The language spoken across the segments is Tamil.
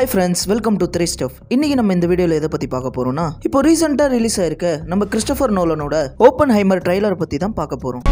hi friends welcome to three stuff இன்னைக்கு நம்ம இந்த வீடியோவில் எதை பற்றி பார்க்க போறோம்னா இப்போ ரீசெண்டாக ரிலீஸ் ஆயிருக்க நம்ம கிறிஸ்டோஃபர் நோலனோட ஓப்பன் ஹைமர் ட்ரைலர் பற்றி தான் பார்க்க போகிறோம்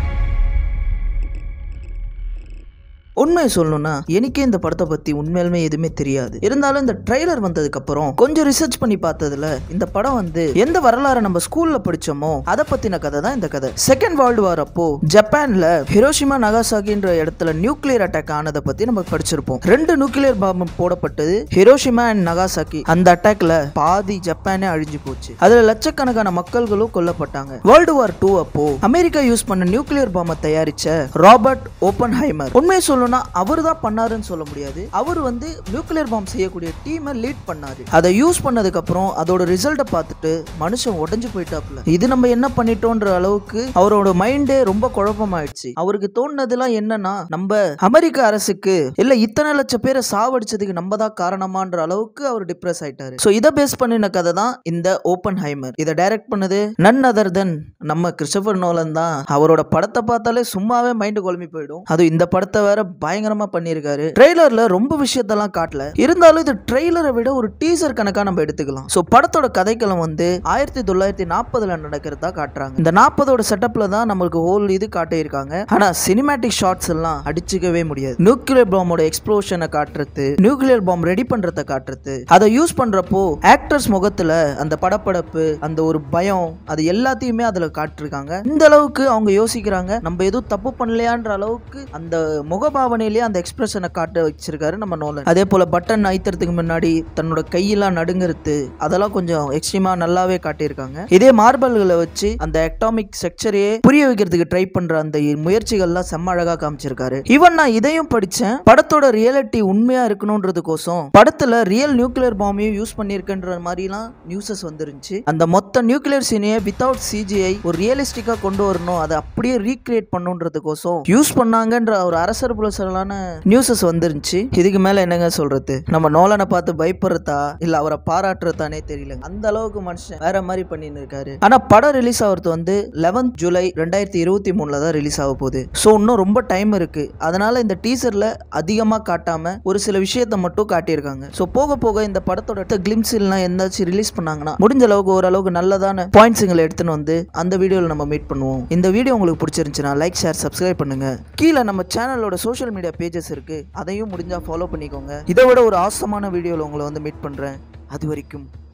உண்மையை சொல்லணும்னா எனக்கே இந்த படத்தை பத்தி உண்மையாலுமே எதுவுமே தெரியாது இருந்தாலும் இந்த ட்ரைலர் வந்ததுக்கு அப்புறம் கொஞ்சம் ரிசர்ச் பண்ணி பார்த்ததுல இந்த படம் வந்து எந்த வரலாறு நம்ம ஸ்கூல்ல படிச்சோமோ அதை பத்தின கதை தான் இந்த கதை செகண்ட் வேர்ல்டு வார் அப்போ ஜப்பான்ல ஹிரோஷிமா நகாசாகின்ற இடத்துல நியூக்ளியர் அட்டாக் ஆனதை பத்தி நம்ம படிச்சிருப்போம் ரெண்டு நியூக்ளியர் பாம்பு போடப்பட்டது ஹிரோஷிமா அண்ட் நகாசாகி அந்த அட்டாக்ல பாதி ஜப்பானே அழிஞ்சு போச்சு அதுல லட்சக்கணக்கான மக்கள்களும் கொல்லப்பட்டாங்க வேர்ல்டு வார் டூ அப்போ அமெரிக்கா யூஸ் பண்ண நியூக்ளியர் பாம்பை தயாரிச்ச ராபர்ட் ஓப்பன் ஹைமர் உண்மையை சொல்லணும்னா அவர் தான் பண்ணாருன்னு சொல்ல முடியாது அவர் வந்து நியூக்ளியர் பாம்பு செய்யக்கூடிய டீமை லீட் பண்ணாரு அதை யூஸ் பண்ணதுக்கு அப்புறம் அதோட ரிசல்ட்டை பார்த்துட்டு மனுஷன் உடைஞ்சு போயிட்டாப்ல இது நம்ம என்ன பண்ணிட்டோன்ற அளவுக்கு அவரோட மைண்டே ரொம்ப குழப்பமாயிடுச்சு அவருக்கு தோணுனதுலாம் என்னன்னா நம்ம அமெரிக்க அரசுக்கு இல்ல இத்தனை லட்சம் பேரை சாவடிச்சதுக்கு நம்ம தான் காரணமான்ற அளவுக்கு அவர் டிப்ரெஸ் ஆயிட்டாரு சோ இதை பேஸ் பண்ணின கதை தான் இந்த ஓப்பன் ஹைமர் இதை டைரக்ட் பண்ணது நன் அதர் தென் நம்ம கிறிஸ்டபர் நோலன் தான் அவரோட படத்தை பார்த்தாலே சும்மாவே மைண்டு குழம்பி போயிடும் அது இந்த படத்தை வேற பயங்கரமா பண்ணியிருக்காரு ட்ரெய்லர்ல ரொம்ப விஷயத்தெல்லாம் காட்டல இருந்தாலும் இது ட்ரெய்லரை விட ஒரு டீசர் கணக்கா நம்ம எடுத்துக்கலாம் சோ படத்தோட கதைக்களம் வந்து ஆயிரத்தி தொள்ளாயிரத்தி நாற்பதுல நடக்கிறதா காட்டுறாங்க இந்த நாற்பதோட செட்டப்ல தான் நம்மளுக்கு ஹோல் இது காட்டியிருக்காங்க ஆனா சினிமேட்டிக் ஷாட்ஸ் எல்லாம் அடிச்சுக்கவே முடியாது நியூக்ளியர் பாம்போட எக்ஸ்ப்ளோஷனை காட்டுறது நியூக்ளியர் பாம்பு ரெடி பண்றத காட்டுறது அதை யூஸ் பண்றப்போ ஆக்டர்ஸ் முகத்துல அந்த படப்படப்பு அந்த ஒரு பயம் அது எல்லாத்தையுமே அதுல காட்டிருக்காங்க இந்த அளவுக்கு அவங்க யோசிக்கிறாங்க நம்ம எதுவும் தப்பு பண்ணலையான்ற அளவுக்கு அந்த முகபாவனையிலேயே அந்த எக்ஸ்பிரஷனை காட்ட வச்சிருக்காரு நம்ம நோலன் அதே போல பட்டன் அழுத்துறதுக்கு முன்னாடி தன்னோட கையெல்லாம் நடுங்கிறது அதெல்லாம் கொஞ்சம் எக்ஸ்ட்ரீமா நல்லாவே காட்டியிருக்காங்க இதே மார்பல்களை வச்சு அந்த எக்டாமிக் ஸ்ட்ரக்சரையே புரிய வைக்கிறதுக்கு ட்ரை பண்ற அந்த முயற்சிகள்லாம் செம்ம அழகா காமிச்சிருக்காரு ஈவன் நான் இதையும் படிச்சேன் படத்தோட ரியாலிட்டி உண்மையா இருக்கணும்ன்றதுக்கோசம் படத்துல ரியல் நியூக்ளியர் பாம்பையும் யூஸ் பண்ணிருக்குன்ற மாதிரிலாம் நியூஸஸ் வந்துருந்துச்சு அந்த மொத்த நியூக்ளியர் சீனையை வித்தவுட் சிஜிஐ ஒரு ரியலிஸ்டிக்கா கொண்டு வரணும் அதை அப்படியே ரீக்ரியேட் பண்ணுன்றதுக்கோசம் யூஸ் பண்ணாங்கன்ற ஒரு அரசர் புலசலான நியூஸஸ் வந்துருந்துச்சு இதுக்கு மேல என்னங்க சொல்றது நம்ம நோலனை பார்த்து பயப்படுறதா இல்ல அவரை பாராட்டுறதானே தெரியல அந்த அளவுக்கு மனுஷன் வேற மாதிரி பண்ணின்னு இருக்காரு ஆனா படம் ரிலீஸ் ஆகிறது வந்து லெவன்த் ஜூலை ரெண்டாயிரத்தி இருபத்தி மூணுல தான் ரிலீஸ் ஆக போகுது ஸோ இன்னும் ரொம்ப டைம் இருக்கு அதனால இந்த டீசர்ல அதிகமா காட்டாம ஒரு சில விஷயத்தை மட்டும் காட்டியிருக்காங்க ஸோ போக போக இந்த படத்தோட கிளிம்ஸ் எல்லாம் எந்தாச்சும் ரிலீஸ் பண்ணாங்கன்னா முடிஞ்ச அளவுக்கு ஓரளவுக்கு நல்லதான பாயிண்ட்ஸுங்களை எடுத்துன்னு வந்து அந்த வீடியோவில் நம்ம மீட் பண்ணுவோம் இந்த வீடியோ உங்களுக்கு பிடிச்சிருந்துச்சுன்னா லைக் ஷேர் சப்ஸ்கிரைப் பண்ணுங்க கீழே நம்ம சேனலோட சோஷியல் மீடியா பேஜஸ் இருக்கு அதையும் முடிஞ்சா ஃபாலோ பண்ணிக்கோங்க இதை விட ஒரு ஆசமான வீடியோவில் உங்களை வந்து மீட் பண்றேன் அது வரைக்கும்